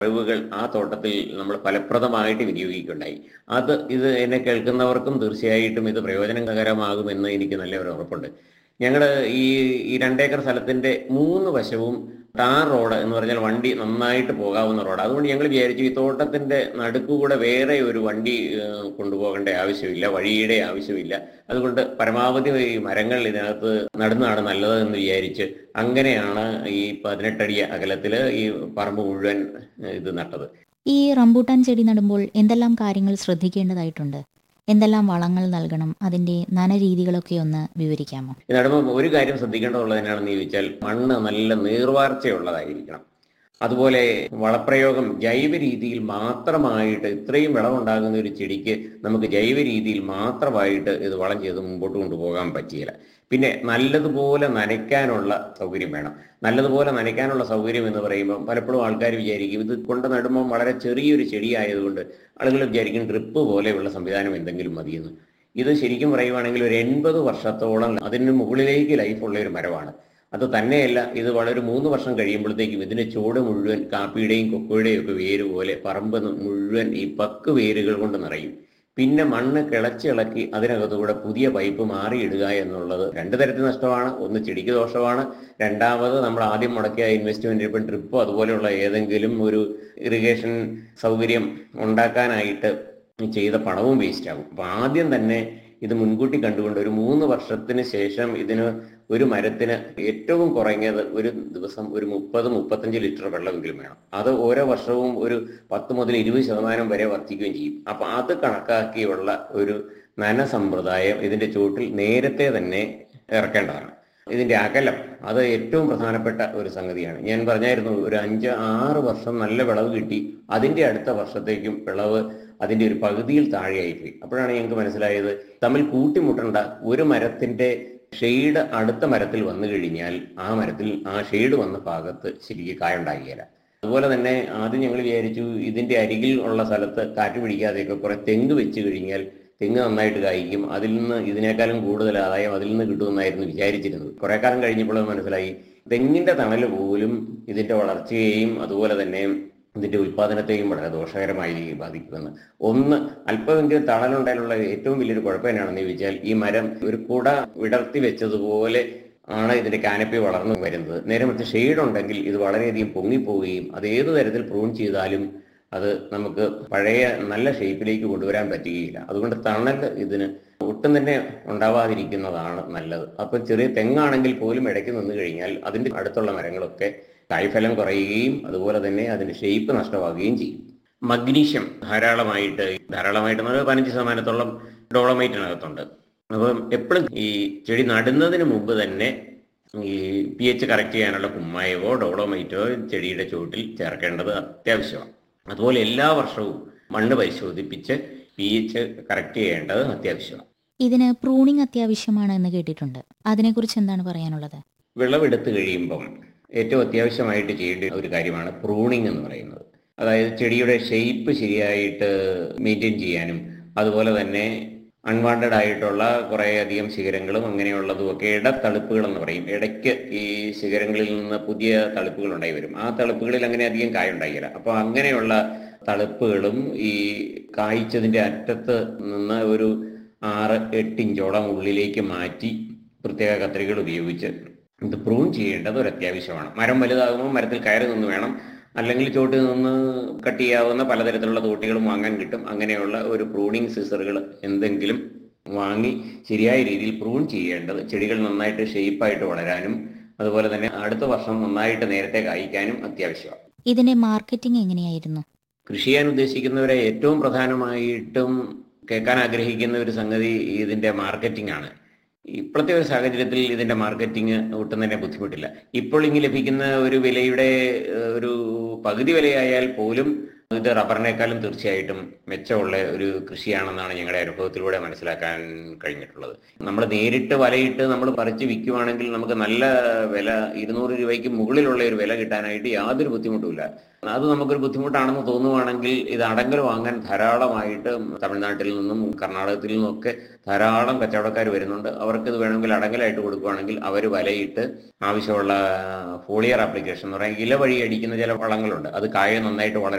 അറിവുകൾ ആ തോട്ടത്തിൽ നമ്മൾ ഫലപ്രദമായിട്ട് വിനിയോഗിക്കുകയുണ്ടായി അത് ഇത് എന്നെ കേൾക്കുന്നവർക്കും തീർച്ചയായിട്ടും ഇത് പ്രയോജനകരമാകുമെന്ന് എനിക്ക് നല്ല ഒരു ഉറപ്പുണ്ട് ഞങ്ങൾ ഈ ഈ രണ്ടേക്കർ സ്ഥലത്തിന്റെ മൂന്ന് വശവും ടാർ റോഡ് എന്ന് പറഞ്ഞാൽ വണ്ടി നന്നായിട്ട് പോകാവുന്ന റോഡ് അതുകൊണ്ട് ഞങ്ങൾ വിചാരിച്ചു ഈ തോട്ടത്തിന്റെ നടുക്കുകൂടെ വേറെ ഒരു വണ്ടി ഏഹ്, കൊണ്ടുപോകേണ്ട ആവശ്യമില്ല വഴിയുടെ ആവശ്യമില്ല അതുകൊണ്ട് പരമാവധി ഈ മരങ്ങൾ ഇതിനകത്ത് നടുന്നതാണ് നല്ലത് എന്ന് വിചാരിച്ച് അങ്ങനെയാണ് ഈ പതിനെട്ടടി അകലത്തിൽ ഈ പറമ്പ് മുഴുവൻ ഏഹ്, ഇത് നട്ടത് ഈ റംബൂട്ടാൻ ചെടി നടുമ്പോൾ എന്തെല്ലാം കാര്യങ്ങൾ ശ്രദ്ധിക്കേണ്ടതായിട്ടുണ്ട് എന്തെല്ലാം വളങ്ങൾ നൽകണം അതിന്റെ നനരീതികളൊക്കെ ഒന്ന് വിവരിക്കാമോ ഇത് നടുമ്പോൾ ഒരു കാര്യം ശ്രദ്ധിക്കേണ്ടതുള്ളത് എന്നാണെന്ന് ചോദിച്ചാൽ മണ്ണ് നല്ല നീർവാർച്ചയുള്ളതായിരിക്കണം അതുപോലെ വളപ്രയോഗം ജൈവ രീതിയിൽ മാത്രമായിട്ട് ഇത്രയും വിളവുണ്ടാകുന്ന ഒരു ചെടിക്ക് നമുക്ക് ജൈവ രീതിയിൽ മാത്രമായിട്ട് ഇത് വളം ചെയ്ത് മുമ്പോട്ട് കൊണ്ടുപോകാൻ പറ്റിയില്ല പിന്നെ നല്ലതുപോലെ നനയ്ക്കാനുള്ള സൗകര്യം വേണം നല്ലതുപോലെ നനയ്ക്കാനുള്ള സൗകര്യം എന്ന് പറയുമ്പോൾ പലപ്പോഴും ആൾക്കാർ വിചാരിക്കും ഇത് കൊണ്ട് നടുമ്പോൾ വളരെ ചെറിയൊരു ചെടിയായതുകൊണ്ട് ആളുകൾ വിചാരിക്കും ഡ്രിപ്പ് പോലെയുള്ള സംവിധാനം എന്തെങ്കിലും മതിയെന്ന് ഇത് ശരിക്കും പറയുവാണെങ്കിൽ ഒരു എൺപത് വർഷത്തോളം അതിന് മുകളിലേക്ക് ലൈഫുള്ള ഒരു മരമാണ് അത് തന്നെയല്ല ഇത് വളരെ മൂന്ന് വർഷം കഴിയുമ്പോഴത്തേക്കും ഇതിന്റെ ചുവട് മുഴുവൻ കാപ്പിയുടെയും കൊക്കോയുടെയും ഒക്കെ വേര് പോലെ പറമ്പ് മുഴുവൻ ഈ പക്ക് വേരുകൾ കൊണ്ട് നിറയും പിന്നെ മണ്ണ് കിളച്ചിളക്കി അതിനകത്തുകൂടെ പുതിയ പൈപ്പ് മാറിയിടുക എന്നുള്ളത് രണ്ട് തരത്തിൽ നഷ്ടമാണ് ഒന്ന് ചെടിക്ക് ദോഷമാണ് രണ്ടാമത് നമ്മൾ ആദ്യം മുടക്കിയ ഇൻവെസ്റ്റ്മെന്റ് ഇപ്പം ഡ്രിപ്പോ അതുപോലെയുള്ള ഏതെങ്കിലും ഒരു ഇറിഗേഷൻ സൗകര്യം ഉണ്ടാക്കാനായിട്ട് ചെയ്ത പണവും വേസ്റ്റ് ആകും അപ്പൊ ആദ്യം തന്നെ ഇത് മുൻകൂട്ടി കണ്ടുകൊണ്ട് ഒരു മൂന്ന് വർഷത്തിന് ശേഷം ഇതിന് ഒരു മരത്തിന് ഏറ്റവും കുറഞ്ഞത് ഒരു ദിവസം ഒരു മുപ്പത് മുപ്പത്തഞ്ച് ലിറ്റർ വെള്ളമെങ്കിലും വേണം അത് ഓരോ വർഷവും ഒരു പത്ത് മുതൽ ഇരുപത് ശതമാനം വരെ വർദ്ധിക്കുകയും ചെയ്യും അപ്പൊ അത് കണക്കാക്കിയുള്ള ഒരു നന സമ്പ്രദായം ഇതിന്റെ ചുവട്ടിൽ നേരത്തെ തന്നെ ഇറക്കേണ്ടതാണ് ഇതിന്റെ അകലം അത് ഏറ്റവും പ്രധാനപ്പെട്ട ഒരു സംഗതിയാണ് ഞാൻ പറഞ്ഞായിരുന്നു ഒരു അഞ്ച് ആറ് വർഷം നല്ല വിളവ് കിട്ടി അതിന്റെ അടുത്ത വർഷത്തേക്കും വിളവ് അതിന്റെ ഒരു പകുതിയിൽ താഴെയായിപ്പോയി അപ്പോഴാണ് ഞങ്ങൾക്ക് മനസ്സിലായത് തമ്മിൽ കൂട്ടിമുട്ടേണ്ട ഒരു മരത്തിന്റെ ഷെയ്ഡ് അടുത്ത മരത്തിൽ വന്നു കഴിഞ്ഞാൽ ആ മരത്തിൽ ആ ഷെയ്ഡ് വന്ന ഭാഗത്ത് ശരിക്കും കായുണ്ടാകില്ല അതുപോലെ തന്നെ ആദ്യം ഞങ്ങൾ വിചാരിച്ചു ഇതിന്റെ അരികിൽ ഉള്ള സ്ഥലത്ത് കാറ്റ് പിടിക്കാതെയൊക്കെ കുറെ തെങ്ങ് വെച്ച് കഴിഞ്ഞാൽ തെങ്ങ് നന്നായിട്ട് കായ്ക്കും അതിൽ നിന്ന് ഇതിനേക്കാളും കൂടുതൽ ആദായം അതിൽ നിന്ന് കിട്ടുമെന്നായിരുന്നു വിചാരിച്ചിരുന്നത് കുറെ കാലം കഴിഞ്ഞപ്പോൾ അത് മനസ്സിലായി തെങ്ങിന്റെ തണൽ പോലും ഇതിന്റെ വളർച്ചയെയും അതുപോലെ തന്നെ ഇതിന്റെ ഉൽപാദനത്തെയും വളരെ ദോഷകരമായി ബാധിക്കുമെന്ന് ഒന്ന് അല്പമെങ്കിലും തണലുണ്ടായാലുള്ള ഏറ്റവും വലിയൊരു കുഴപ്പം എന്നാണെന്ന് ചോദിച്ചാൽ ഈ മരം ഒരു കുട വിടർത്തി വെച്ചതുപോലെ ആണ് ഇതിന്റെ കാനപ്പി വളർന്നു വരുന്നത് നേരെ മറിച്ച് ഷെയ്ഡ് ഉണ്ടെങ്കിൽ ഇത് വളരെയധികം പൊങ്ങിപ്പോവുകയും അത് ഏത് തരത്തിൽ പ്രൂൺ ചെയ്താലും അത് നമുക്ക് പഴയ നല്ല ഷേപ്പിലേക്ക് കൊണ്ടുവരാൻ പറ്റുകയില്ല അതുകൊണ്ട് തണൽ ഇതിന് ഒട്ടും തന്നെ ഉണ്ടാവാതിരിക്കുന്നതാണ് നല്ലത് അപ്പൊ ചെറിയ തെങ്ങാണെങ്കിൽ പോലും ഇടയ്ക്ക് നിന്ന് കഴിഞ്ഞാൽ അതിന്റെ അടുത്തുള്ള മരങ്ങളൊക്കെ കായ്ഫലം കുറയുകയും അതുപോലെ തന്നെ അതിന്റെ ഷേപ്പ് നഷ്ടമാവുകയും ചെയ്യും മഗ്നീഷ്യം ധാരാളമായിട്ട് ധാരാളമായിട്ട് എന്ന് പറഞ്ഞാൽ പതിനഞ്ച് ശതമാനത്തോളം ഡോളമൈറ്റിനകത്തുണ്ട് അപ്പം എപ്പോഴും ഈ ചെടി നടുന്നതിന് മുമ്പ് തന്നെ ഈ പി എച്ച് കറക്റ്റ് ചെയ്യാനുള്ള കുമ്മായമോ ഡോളോമൈറ്റോ ചെടിയുടെ ചുവട്ടിൽ ചേർക്കേണ്ടത് അത്യാവശ്യമാണ് അതുപോലെ എല്ലാ വർഷവും മണ്ണ് പരിശോധിപ്പിച്ച് പി എച്ച് കറക്റ്റ് ചെയ്യേണ്ടത് അത്യാവശ്യമാണ് ഇതിന് പ്രൂണിംഗ് അത്യാവശ്യമാണ് എന്ന് കേട്ടിട്ടുണ്ട് അതിനെക്കുറിച്ച് എന്താണ് പറയാനുള്ളത് വിളവെടുത്ത് കഴിയുമ്പം ഏറ്റവും അത്യാവശ്യമായിട്ട് ചെയ്യേണ്ട ഒരു കാര്യമാണ് പ്രൂണിംഗ് എന്ന് പറയുന്നത് അതായത് ചെടിയുടെ ഷേപ്പ് ശരിയായിട്ട് മെയിൻറ്റെയിൻ ചെയ്യാനും അതുപോലെ തന്നെ അൺവാണ്ടഡ് ആയിട്ടുള്ള കുറേയധികം ശിഖരങ്ങളും അങ്ങനെയുള്ളതും ഒക്കെ ഇടത്തളിപ്പുകൾ എന്ന് പറയും ഇടയ്ക്ക് ഈ ശിഖരങ്ങളിൽ നിന്ന് പുതിയ തളിപ്പുകൾ ഉണ്ടായി വരും ആ തളിപ്പുകളിൽ അങ്ങനെ അധികം കായ ഉണ്ടായില്ല അപ്പോൾ അങ്ങനെയുള്ള തളിപ്പുകളും ഈ കായ്ച്ചതിന്റെ അറ്റത്ത് നിന്ന് ഒരു ആറ് എട്ട് ഇഞ്ചോളം ഉള്ളിലേക്ക് മാറ്റി പ്രത്യേക കത്രികകൾ ഉപയോഗിച്ച് ഇത് പ്രൂൺ ചെയ്യേണ്ടത് ഒരു അത്യാവശ്യമാണ് മരം വലുതാകുമ്പോൾ മരത്തിൽ കയറി നിന്ന് വേണം അല്ലെങ്കിൽ ചോട്ടിൽ നിന്ന് കട്ട് ചെയ്യാവുന്ന പലതരത്തിലുള്ള തോട്ടികളും വാങ്ങാൻ കിട്ടും അങ്ങനെയുള്ള ഒരു പ്രൂണിങ് സിസറുകൾ എന്തെങ്കിലും വാങ്ങി ശരിയായ രീതിയിൽ പ്രൂൺ ചെയ്യേണ്ടത് ചെടികൾ നന്നായിട്ട് ഷേപ്പായിട്ട് വളരാനും അതുപോലെ തന്നെ അടുത്ത വർഷം നന്നായിട്ട് നേരത്തെ കായ്ക്കാനും അത്യാവശ്യമാണ് ഇതിന്റെ മാർക്കറ്റിംഗ് എങ്ങനെയായിരുന്നു കൃഷി ചെയ്യാൻ ഉദ്ദേശിക്കുന്നവരെ ഏറ്റവും പ്രധാനമായിട്ടും കേൾക്കാൻ ആഗ്രഹിക്കുന്ന ഒരു സംഗതി ഇതിന്റെ മാർക്കറ്റിംഗ് ആണ് ഇപ്പോഴത്തെ ഒരു സാഹചര്യത്തിൽ ഇതിന്റെ മാർക്കറ്റിംഗ് ഒട്ടും തന്നെ ബുദ്ധിമുട്ടില്ല ഇപ്പോൾ ഇങ്ങനെ ലഭിക്കുന്ന ഒരു വിലയുടെ ഏഹ്, ഒരു പകുതി വിലയായാൽ പോലും ഇത് റബ്ബറിനേക്കാളും തീർച്ചയായിട്ടും മെച്ചമുള്ള ഒരു കൃഷിയാണെന്നാണ് ഞങ്ങളുടെ അനുഭവത്തിലൂടെ മനസ്സിലാക്കാൻ കഴിഞ്ഞിട്ടുള്ളത് നമ്മൾ നേരിട്ട് വലയിട്ട് നമ്മൾ പറിച്ച് വിൽക്കുവാണെങ്കിൽ നമുക്ക് നല്ല വില ഇരുന്നൂറ് രൂപയ്ക്ക് മുകളിലുള്ള ഒരു വില കിട്ടാനായിട്ട് യാതൊരു ബുദ്ധിമുട്ടുമില്ല അത് നമുക്കൊരു ബുദ്ധിമുട്ടാണെന്ന് തോന്നുവാണെങ്കിൽ ഇത് അടങ്കൽ വാങ്ങാൻ ധാരാളമായിട്ട് തമിഴ്നാട്ടിൽ നിന്നും കർണാടകത്തിൽ നിന്നും ഒക്കെ ധാരാളം കച്ചവടക്കാർ വരുന്നുണ്ട് അവർക്ക് ഇത് വേണമെങ്കിൽ അടങ്കലായിട്ട് കൊടുക്കുകയാണെങ്കിൽ അവർ വലയിട്ട് ആവശ്യമുള്ള ഫോളിയർ ആപ്ലിക്കേഷൻ എന്ന് പറയാൻ ഇല വഴി അടിക്കുന്ന ചില വളങ്ങളുണ്ട് അത് കായ നന്നായിട്ട് വളരാൻ